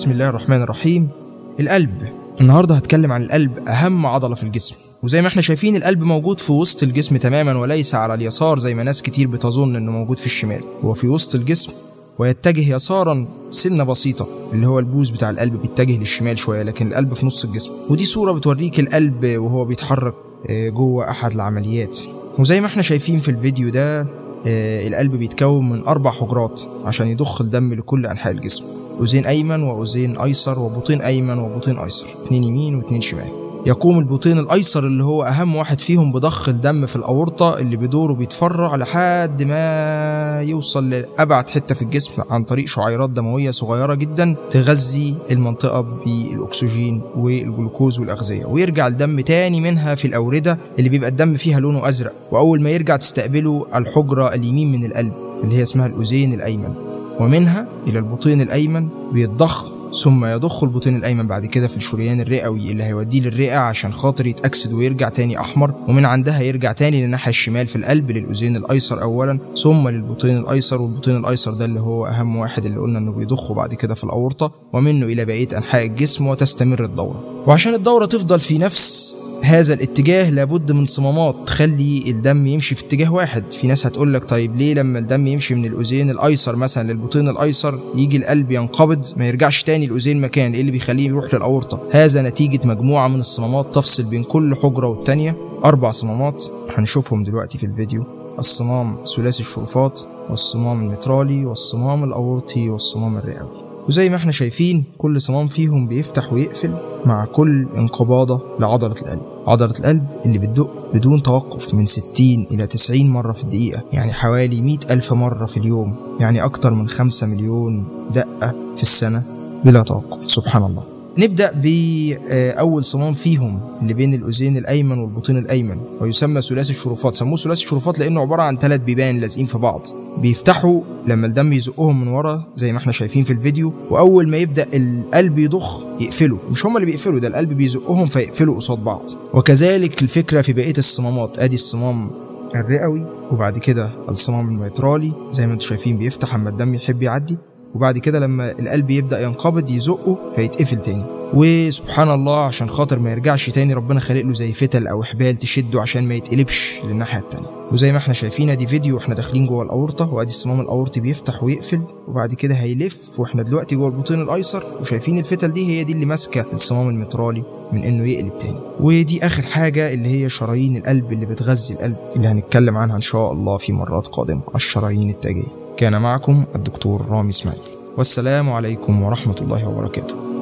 بسم الله الرحمن الرحيم القلب النهارده هتكلم عن القلب اهم عضله في الجسم وزي ما احنا شايفين القلب موجود في وسط الجسم تماما وليس على اليسار زي ما ناس كتير بتظن انه موجود في الشمال هو في وسط الجسم ويتجه يسارا سنة بسيطة اللي هو البوز بتاع القلب بيتجه للشمال شوية لكن القلب في نص الجسم ودي صورة بتوريك القلب وهو بيتحرك آه، جوه أحد العمليات وزي ما احنا شايفين في الفيديو ده آه، القلب بيتكون من أربع حجرات عشان يضخ الدم لكل أنحاء الجسم أذين أيمن وأذين أيسر وبطين أيمن وبطين أيسر اتنين يمين واتنين شمال يقوم البطين الايسر اللي هو اهم واحد فيهم بضخ الدم في الاورطه اللي بيدور وبيتفرع لحد ما يوصل لابعد حته في الجسم عن طريق شعيرات دمويه صغيره جدا تغذي المنطقه بالاكسجين والجلوكوز والاغذيه ويرجع الدم تاني منها في الاورده اللي بيبقى الدم فيها لونه ازرق واول ما يرجع تستقبله الحجره اليمين من القلب اللي هي اسمها الاذين الايمن ومنها الى البطين الايمن بيتضخ ثم يضخ البطين الايمن بعد كده في الشريان الرئوي اللي هيوديه للرئه عشان خاطر يتاكسد ويرجع تاني احمر ومن عندها يرجع تاني للناحيه الشمال في القلب للاذين الايسر اولا ثم للبطين الايسر والبطين الايسر ده اللي هو اهم واحد اللي قلنا انه بيضخه بعد كده في الاورطه ومنه الى بقيه انحاء الجسم وتستمر الدوره وعشان الدوره تفضل في نفس هذا الاتجاه لابد من صمامات تخلي الدم يمشي في اتجاه واحد في ناس هتقول لك طيب ليه لما الدم يمشي من الاذين الايسر مثلا للبطين الايسر يجي القلب ينقبض ما يرجعش تاني الاذين مكان ايه اللي بيخليه يروح للاورطه هذا نتيجه مجموعه من الصمامات تفصل بين كل حجره والتانيه اربع صمامات هنشوفهم دلوقتي في الفيديو الصمام ثلاثي الشرفات والصمام المترالي والصمام الاورطي والصمام الرئوي وزي ما احنا شايفين كل صمام فيهم بيفتح ويقفل مع كل انقباضة لعضلة القلب عضلة القلب اللي بتدق بدون توقف من 60 إلى 90 مرة في الدقيقة يعني حوالي 100 ألف مرة في اليوم يعني أكتر من 5 مليون دقة في السنة بلا توقف سبحان الله نبدأ بأول صمام فيهم اللي بين الأذين الأيمن والبطين الأيمن ويسمى ثلاثي الشرفات سموه ثلاثي الشرفات لأنه عبارة عن ثلاث بيبان لازقين في بعض بيفتحوا لما الدم يزقهم من ورا زي ما احنا شايفين في الفيديو وأول ما يبدأ القلب يضخ يقفلوا مش هما اللي بيقفلوا ده القلب بيزقهم فيقفلوا قصاد بعض وكذلك الفكرة في بقية الصمامات أدي الصمام الرئوي وبعد كده الصمام الميترالي زي ما انتم شايفين بيفتح اما الدم يحب يعدي وبعد كده لما القلب يبدا ينقبض يزقه فيتقفل تاني وسبحان الله عشان خاطر ما يرجعش تاني ربنا خالق له زي فتل او حبال تشده عشان ما يتقلبش للناحيه التانيه وزي ما احنا شايفين ادي فيديو واحنا داخلين جوه الاورطه وادي الصمام الاورطي بيفتح ويقفل وبعد كده هيلف واحنا دلوقتي جوه البطين الايسر وشايفين الفتل دي هي دي اللي ماسكه الصمام المترالي من انه يقلب تاني ودي اخر حاجه اللي هي شرايين القلب اللي بتغذي القلب اللي هنتكلم عنها ان شاء الله في مرات قادمه الشرايين التاجيه كان معكم الدكتور رامي اسماعيل والسلام عليكم ورحمه الله وبركاته